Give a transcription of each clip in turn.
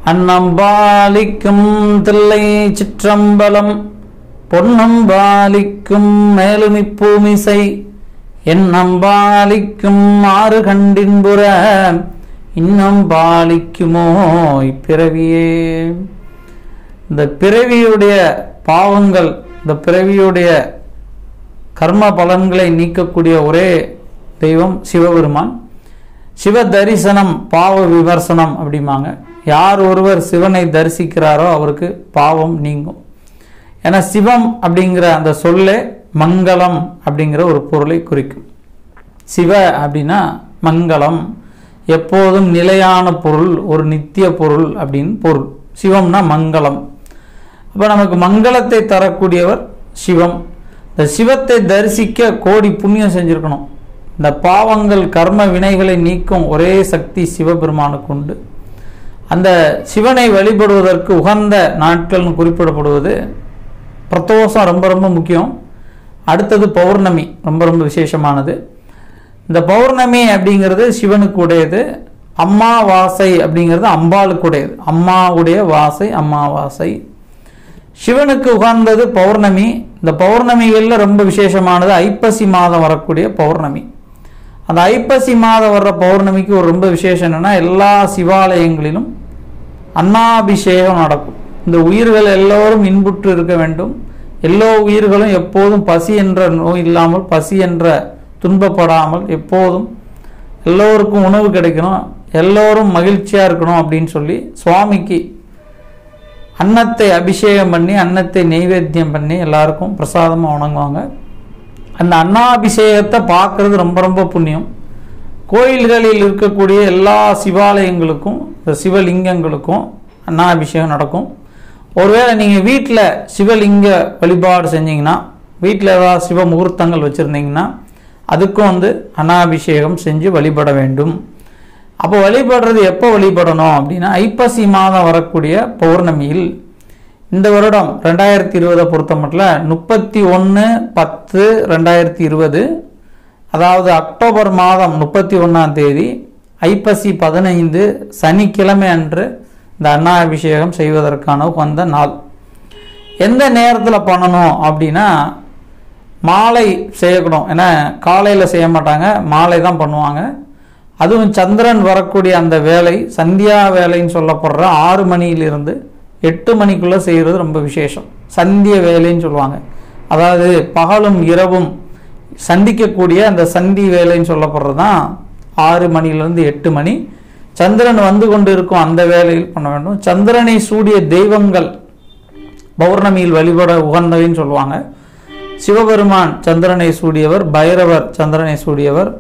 அன்னம்பாலிக்கும் தில்லை சிற்றம்பலம் பொன்னம்பாலிக்கும் மேலும் இப்பூமிசை என்னம்பாலிக்கும் ஆறு கண்டின்புற இன்னம் பாலிக்குமோ இப்பிறவியே இந்த பிறவியுடைய பாவங்கள் இந்த பிறவியுடைய கர்ம பலன்களை நீக்கக்கூடிய ஒரே தெய்வம் சிவபெருமான் சிவ தரிசனம் பாவ விமர்சனம் அப்படிம்பாங்க யார் ஒருவர் சிவனை தரிசிக்கிறாரோ அவருக்கு பாவம் நீங்கும் ஏன்னா சிவம் அப்படிங்கிற அந்த சொல்லே மங்களம் அப்படிங்கிற ஒரு பொருளை குறிக்கும் சிவ அப்படின்னா மங்களம் எப்போதும் நிலையான பொருள் ஒரு நித்திய பொருள் அப்படின்னு பொருள் சிவம்னா மங்களம் அப்போ நமக்கு மங்களத்தை தரக்கூடியவர் சிவம் இந்த சிவத்தை தரிசிக்க கோடி புண்ணியம் செஞ்சிருக்கணும் இந்த பாவங்கள் கர்ம வினைகளை நீக்கும் ஒரே சக்தி சிவபெருமானுக்கு உண்டு அந்த சிவனை வழிபடுவதற்கு உகந்த நாட்கள்னு குறிப்பிடப்படுவது பிரதோஷம் ரொம்ப ரொம்ப முக்கியம் அடுத்தது பௌர்ணமி ரொம்ப ரொம்ப விசேஷமானது இந்த பௌர்ணமி அப்படிங்கிறது சிவனுக்கு உடையது அம்மாவாசை அப்படிங்கிறது அம்பாளுக்கு உடையது அம்மாவுடைய வாசை அம்மாவாசை சிவனுக்கு உகந்தது பௌர்ணமி இந்த பௌர்ணமிகளில் ரொம்ப விசேஷமானது ஐப்பசி மாதம் வரக்கூடிய பௌர்ணமி அந்த ஐப்பசி மாதம் வர்ற பௌர்ணமிக்கு ஒரு ரொம்ப விசேஷம் என்னன்னா எல்லா சிவாலயங்களிலும் அன்னாபிஷேகம் நடக்கும் இந்த உயிர்கள் எல்லோரும் இன்புற்று இருக்க வேண்டும் எல்லா உயிர்களும் எப்போதும் பசி என்ற நோய் இல்லாமல் பசி என்ற துன்பப்படாமல் எப்போதும் எல்லோருக்கும் உணவு கிடைக்கணும் எல்லோரும் மகிழ்ச்சியாக இருக்கணும் அப்படின்னு சொல்லி சுவாமிக்கு அன்னத்தை அபிஷேகம் பண்ணி அன்னத்தை நெய்வேத்தியம் பண்ணி எல்லாருக்கும் பிரசாதமாக வணங்குவாங்க அந்த அன்னாபிஷேகத்தை பார்க்கறது ரொம்ப ரொம்ப புண்ணியம் கோயில்களில் இருக்கக்கூடிய எல்லா சிவாலயங்களுக்கும் இந்த சிவலிங்கங்களுக்கும் அன்னாபிஷேகம் நடக்கும் ஒருவேளை நீங்கள் வீட்டில் சிவலிங்க வழிபாடு செஞ்சீங்கன்னா வீட்டில் ஏதாவது சிவ முகூர்த்தங்கள் வச்சுருந்தீங்கன்னா அதுக்கும் வந்து அன்னாபிஷேகம் செஞ்சு வழிபட வேண்டும் அப்போ வழிபடுறது எப்போ வழிபடணும் அப்படின்னா ஐப்பசி மாதம் வரக்கூடிய பௌர்ணமியில் இந்த வருடம் ரெண்டாயிரத்தி இருபதை பொறுத்த மட்டும் முப்பத்தி ஒன்று பத்து ரெண்டாயிரத்தி இருபது அதாவது அக்டோபர் மாதம் முப்பத்தி ஒன்றாம் தேதி ஐப்பசி பதினைந்து சனிக்கிழமை அன்று இந்த அன்னாபிஷேகம் செய்வதற்கான உகந்த நாள் எந்த நேரத்தில் பண்ணணும் அப்படின்னா மாலை செய்யக்கூடும் ஏன்னா காலையில் செய்ய மாட்டாங்க மாலை தான் பண்ணுவாங்க அதுவும் சந்திரன் வரக்கூடிய அந்த வேலை சந்தியா வேலைன்னு சொல்லப்படுற ஆறு மணியிலிருந்து எட்டு மணிக்குள்ளே செய்கிறது ரொம்ப விசேஷம் சந்திய வேலைன்னு சொல்லுவாங்க அதாவது பகலும் இரவும் சந்திக்கக்கூடிய அந்த சந்தி வேலைன்னு சொல்லப்படுறது தான் ஆறு மணிலேருந்து எட்டு மணி சந்திரன் வந்து கொண்டு இருக்கும் அந்த வேலையில் பண்ண வேண்டும் சந்திரனை சூடிய தெய்வங்கள் பௌர்ணமியில் வழிபட உகந்தவைன்னு சொல்லுவாங்க சிவபெருமான் சந்திரனை சூடியவர் பைரவர் சந்திரனை சூடியவர்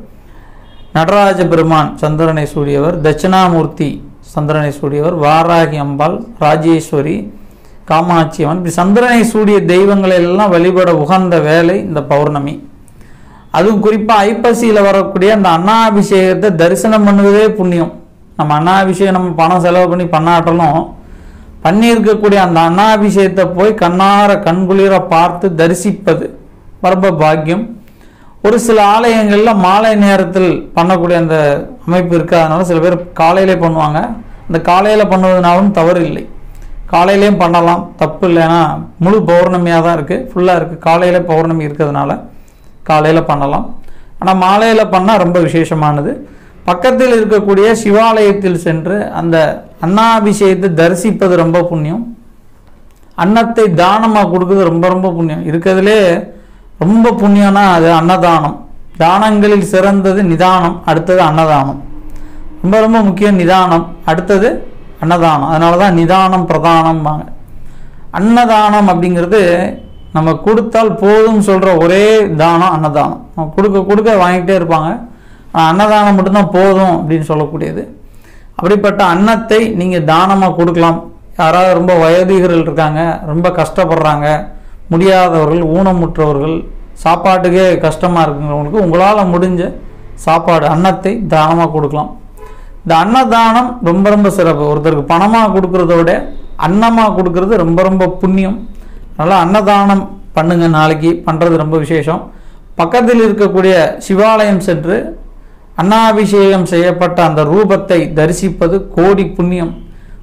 நடராஜ பெருமான் சந்திரனை சூடியவர் தட்சிணாமூர்த்தி சந்திரனை சூடியவர் வாராகி அம்பாள் ராஜேஸ்வரி காமாட்சி அம்மன் இப்படி சந்திரனை சூடிய தெய்வங்களை எல்லாம் வழிபட உகந்த வேலை இந்த பௌர்ணமி அதுவும் குறிப்பாக ஐப்பசியில் வரக்கூடிய அந்த அன்னாபிஷேகத்தை தரிசனம் பண்ணுவதே புண்ணியம் நம்ம அன்னாபிஷேகம் நம்ம பணம் செலவு பண்ணி பண்ணாட்டலும் பண்ணியிருக்கக்கூடிய அந்த அன்னாபிஷேகத்தை போய் கண்ணார கண்குளிர பார்த்து தரிசிப்பது பரப பாக்கியம் ஒரு சில ஆலயங்களில் மாலை நேரத்தில் பண்ணக்கூடிய அந்த அமைப்பு இருக்காதனால சில பேர் காலையிலே பண்ணுவாங்க அந்த காலையில் பண்ணுவதனாலும் தவறு இல்லை காலையிலையும் பண்ணலாம் தப்பு இல்லைன்னா முழு பௌர்ணமியாக தான் இருக்குது ஃபுல்லாக இருக்குது காலையில் பௌர்ணமி இருக்கிறதுனால காலையில் பண்ணலாம் ஆனால் மாலையில் பண்ணால் ரொம்ப விசேஷமானது பக்கத்தில் இருக்கக்கூடிய சிவாலயத்தில் சென்று அந்த அன்னாபிஷேகத்தை தரிசிப்பது ரொம்ப புண்ணியம் அன்னத்தை தானமாக கொடுக்குறது ரொம்ப ரொம்ப புண்ணியம் இருக்கிறதுலே ரொம்ப புண்ணியம்னா அது அன்னதானம் தானங்களில் சிறந்தது நிதானம் அடுத்தது அன்னதானம் ரொம்ப ரொம்ப முக்கியம் நிதானம் அடுத்தது அன்னதானம் அதனால தான் நிதானம் பிரதானம்பாங்க அன்னதானம் அப்படிங்கிறது நம்ம கொடுத்தால் போதும் சொல்கிற ஒரே தானம் அன்னதானம் நம்ம கொடுக்க கொடுக்க வாங்கிட்டே இருப்பாங்க ஆனால் அன்னதானம் மட்டும்தான் போதும் அப்படின்னு சொல்லக்கூடியது அப்படிப்பட்ட அன்னத்தை நீங்கள் தானமாக கொடுக்கலாம் யாராவது ரொம்ப வயதிகர்கள் இருக்காங்க ரொம்ப கஷ்டப்படுறாங்க முடியாதவர்கள் ஊனமுற்றவர்கள் சாப்பாட்டுக்கே கஷ்டமாக இருக்குங்கிறவங்களுக்கு உங்களால் முடிஞ்ச சாப்பாடு அன்னத்தை தானமாக கொடுக்கலாம் இந்த அன்னதானம் ரொம்ப ரொம்ப சிறப்பு ஒருத்தருக்கு பணமாக கொடுக்கறத விட அன்னமாக கொடுக்கறது ரொம்ப ரொம்ப புண்ணியம் அதனால் அன்னதானம் பண்ணுங்க நாளைக்கு பண்ணுறது ரொம்ப விசேஷம் பக்கத்தில் இருக்கக்கூடிய சிவாலயம் சென்று அன்னாபிஷேகம் செய்யப்பட்ட அந்த ரூபத்தை தரிசிப்பது கோடி புண்ணியம்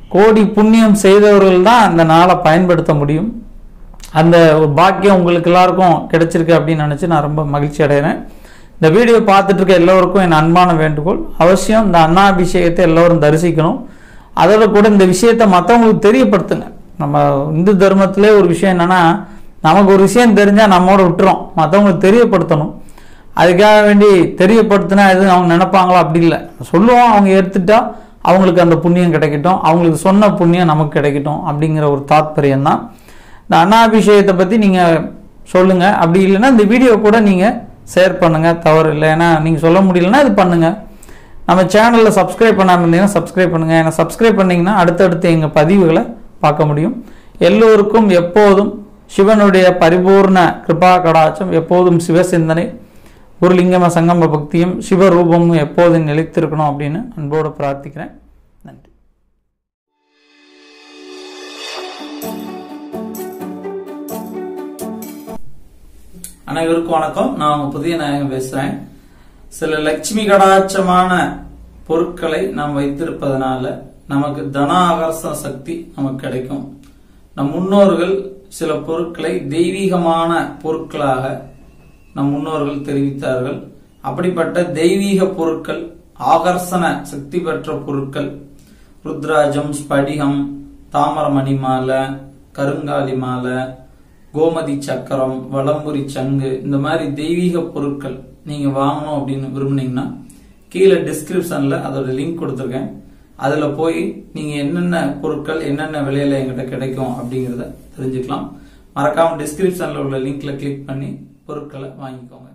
கோடி புண்ணியம் செய்தவர்கள் தான் அந்த நாளை பயன்படுத்த முடியும் அந்த ஒரு பாக்கியம் உங்களுக்கு எல்லாருக்கும் கிடைச்சிருக்கு அப்படின்னு நினச்சி நான் ரொம்ப மகிழ்ச்சி அடைகிறேன் இந்த வீடியோ பார்த்துட்டு இருக்க எல்லோருக்கும் என் அன்பான வேண்டுகோள் அவசியம் இந்த அன்னாபிஷேகத்தை எல்லோரும் தரிசிக்கணும் அதோட கூட இந்த விஷயத்தை மற்றவங்களுக்கு தெரியப்படுத்துங்க நம்ம இந்து தர்மத்திலே ஒரு விஷயம் என்னன்னா நமக்கு ஒரு விஷயம் தெரிஞ்சால் நம்மோட விட்டுறோம் மற்றவங்களுக்கு தெரியப்படுத்தணும் அதுக்காக வேண்டி தெரியப்படுத்தினா எதுவும் அவங்க நினைப்பாங்களா அப்படி இல்லை சொல்லுவோம் அவங்க எடுத்துட்டா அவங்களுக்கு அந்த புண்ணியம் கிடைக்கட்டும் அவங்களுக்கு சொன்ன புண்ணியம் நமக்கு கிடைக்கட்டும் அப்படிங்கிற ஒரு தாத்பரியம் தான் இந்த அன்னாபிஷேகத்தை பற்றி நீங்கள் சொல்லுங்கள் அப்படி இல்லைன்னா இந்த வீடியோ கூட நீங்கள் ஷேர் பண்ணுங்கள் தவறு இல்லை ஏன்னா நீங்கள் சொல்ல முடியலன்னா இது பண்ணுங்கள் நம்ம சேனலில் சப்ஸ்கிரைப் பண்ணாமல் இருந்தீங்கன்னா சப்ஸ்கிரைப் பண்ணுங்கள் ஏன்னா சப்ஸ்கிரைப் பண்ணிங்கன்னா அடுத்தடுத்து எங்கள் பதிவுகளை பார்க்க முடியும் எல்லோருக்கும் எப்போதும் சிவனுடைய பரிபூர்ண கிருபா கடாட்சம் எப்போதும் சிவசிந்தனை குருலிங்கம சங்கம பக்தியும் சிவரூபமும் எப்போதும் நிலைத்திருக்கணும் அப்படின்னு அன்போடு பிரார்த்திக்கிறேன் நன்றி அனைவருக்கும் வணக்கம் நான் உங்க புதிய நாயகம் பேசுறேன் சில லட்சுமி கடாட்சமான பொருட்களை நாம் வைத்திருப்பதனால நமக்கு தன ஆகர்ஷண சக்தி நமக்கு கிடைக்கும் நம் முன்னோர்கள் சில பொருட்களை தெய்வீகமான பொருட்களாக நம் முன்னோர்கள் தெரிவித்தார்கள் அப்படிப்பட்ட தெய்வீக பொருட்கள் ஆகர்ஷண சக்தி பெற்ற பொருட்கள் ருத்ராஜம் ஸ்படிகம் தாமரமணி மாலை கருங்காலி மாலை கோமதி சக்கரம் வலம்புரி சங்கு இந்த மாதிரி தெய்வீக பொருட்கள் நீங்க வாங்கணும் அப்படின்னு விரும்புனீங்கன்னா கீழே டிஸ்கிரிப்ஷன்ல அதோட லிங்க் கொடுத்துருக்கேன் அதுல போய் நீங்க என்னென்ன பொருட்கள் என்னென்ன விலையில எங்கிட்ட கிடைக்கும் அப்படிங்கறத தெரிஞ்சுக்கலாம் மறக்காம டிஸ்கிரிப்ஷன்ல உள்ள லிங்க்ல கிளிக் பண்ணி பொருட்களை வாங்கிக்கோங்க